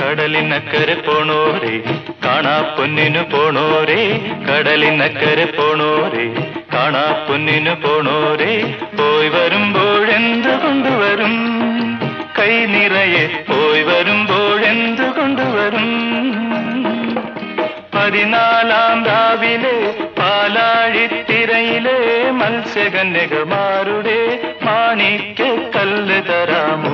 കടലിനക്കരെ പോണോരേ കാണാ പൊന്നിനു പോണോരേ കടലിനക്കരെ പോണോരേ കാണാ പൊന്നിനു പോണോരേ പോയി വരുമ്പോഴെന്ത് കൊണ്ടുവരും കൈ നിറയെ പോയി വരുമ്പോഴെന്ത് കൊണ്ടുവരും പതിനാലാം രാവിലെ പാലാഴിത്തിരയിലെ മത്സ്യകന്യകമാരുടെ മാണിക്യ കല്ല് തരാമോ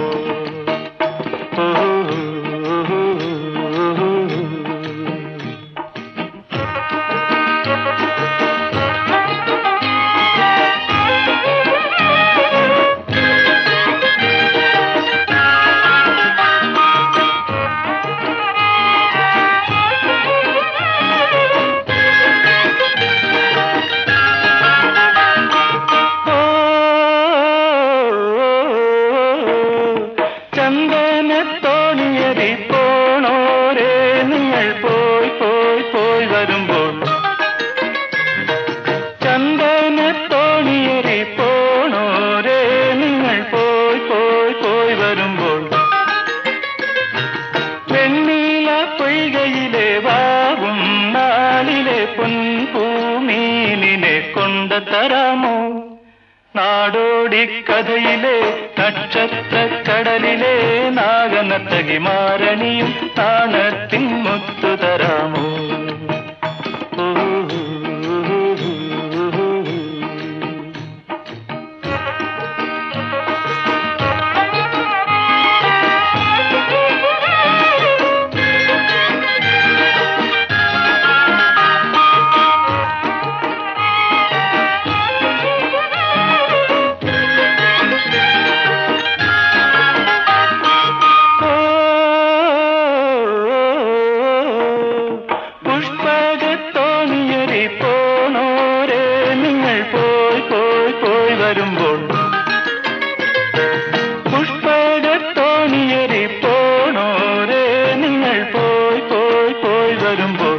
ചന്ദനത്തോണിയതി പോണോരേ നിങ്ങൾ പോയി പോയി പോയി വരുമ്പോൾ ചന്ദനത്തോണിയതി പോണോരേ നിങ്ങൾ പോയി പോയി പോയി വരുമ്പോൾ വെണ്ണീല പൊയ്കയിലെ വാവും നാളിലെ പൊൻപൂമീനിനെ കൊണ്ട തരാമോ നാടോടി കഥയിലെ നക്ഷത്ര കടലിലെ നാഗനത്തകി മാരണിയും താണത്തിൻ മുത്തു തരാമോ പുഷ്പകത്തോണിയരി പോണോരേ നിങ്ങൾ പോയി പോയി പോയി വരുമ്പോൾ പുഷ്പകത്തോണിയരി പോണോരേ നിങ്ങൾ പോയി പോയി പോയി വരുമ്പോൾ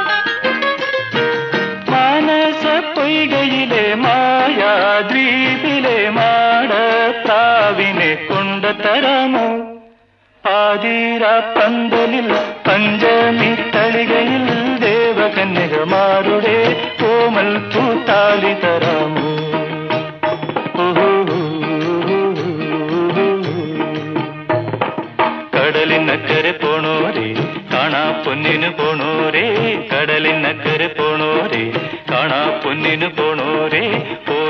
മാനസ പൊയ്കയിലെ മായാദ്വീപിലെ മാടത്താവിനെ കൊണ്ടുതരാമോ ആതിര പന്തലിൽ പഞ്ചമി തളികയിൽ ദേവകന്യകമാരുടെ കോമൽ പൂത്താലി തരാമോ കടലിനക്കരെ പോണോരേ കാണാ പൊന്നിനു പോണോരേ കടലിനക്കരെ പോണോരേ കാണാ പൊന്നിനു പോണോരേ പോ